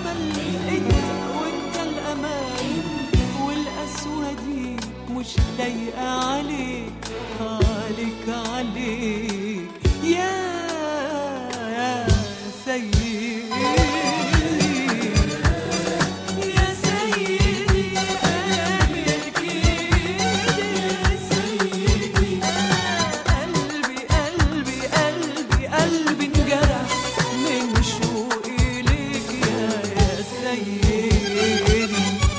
الأمل انت وانت الأمان والقسوة دي مش لايقة عليك عليك عليك يا يا سيدي يا سيدي أملك يا سيدي قلبي قلبي قلبي قلبي انجرح من شوقي ليك يا يا سيدي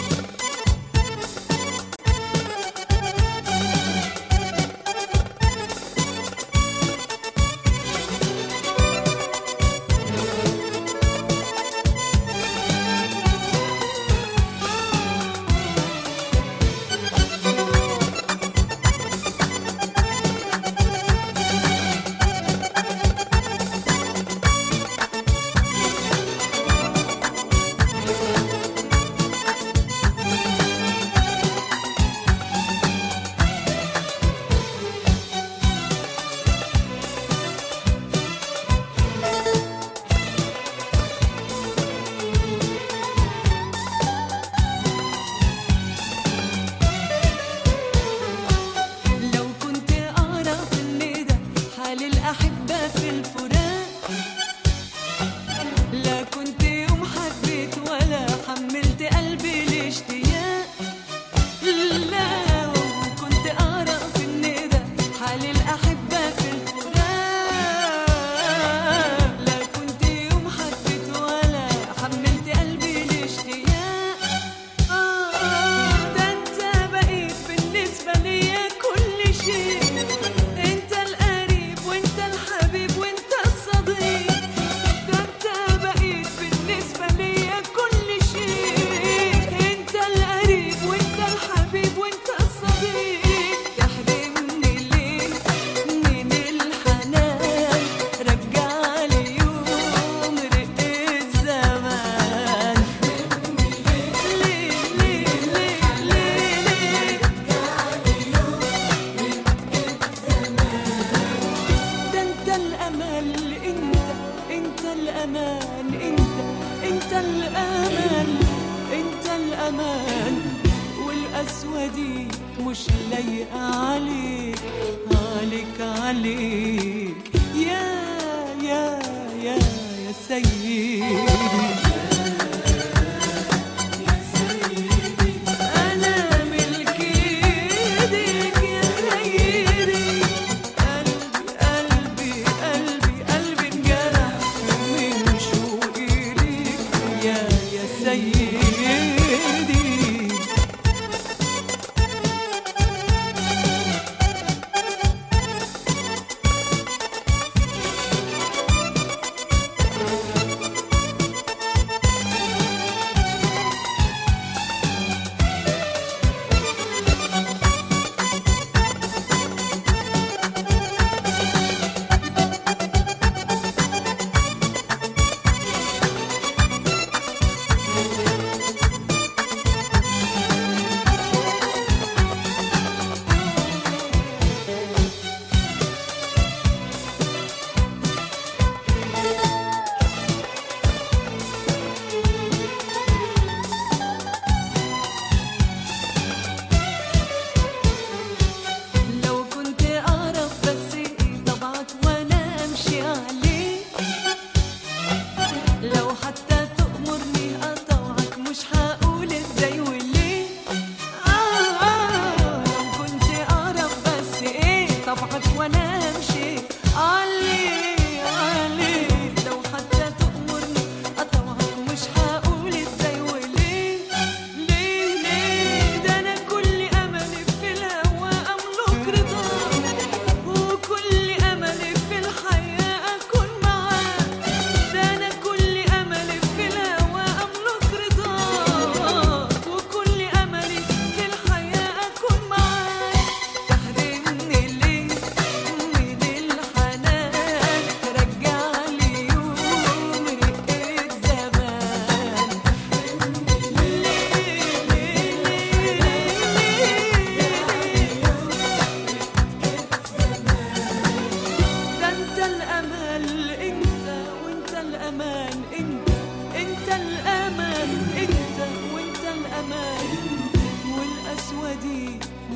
لو كنت أعرف إن ده حال الأحبة في الفراق لا كنت يوم حبيت ولا حملت قلبي الاشتياق لا وكنت أعرف إن ده حال الأحبة في الفراق لا كنت يوم حبيت ولا حملت قلبي الاشتياق آه ده أنت بقيت بالنسبة ليا كل شيء أنت القريب وأنت الحبيب وأنت الصديق ده أنت بقيت بالنسبة ليا كل شيء أنت القريب وأنت الحبيب وأنت الصديق تحرمني ليه من الحنان رجع لي يوم رق الزمان ليه ليه ليه ليه ليه ده انت الامل انت انت الامان انت انت الامان انت الامان والقسوه دي مش لايقه عليك عليك عليك يا يا يا يا سيدي أنا ملك إيديك يا سيدي قلبي قلبي قلبي قلبي انجرح من شوقي ليك يا يا سيدي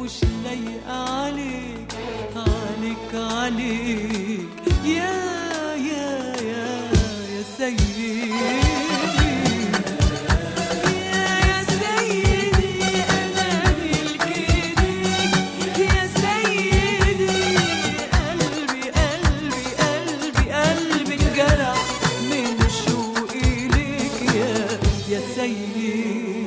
مش لايقة عليك عليك عليك يا يا يا يا سيدي يا يا سيدي أنا ملك إيديك يا سيدي قلبي قلبي قلبي قلبي انجرح من شوقي ليك يا يا سيدي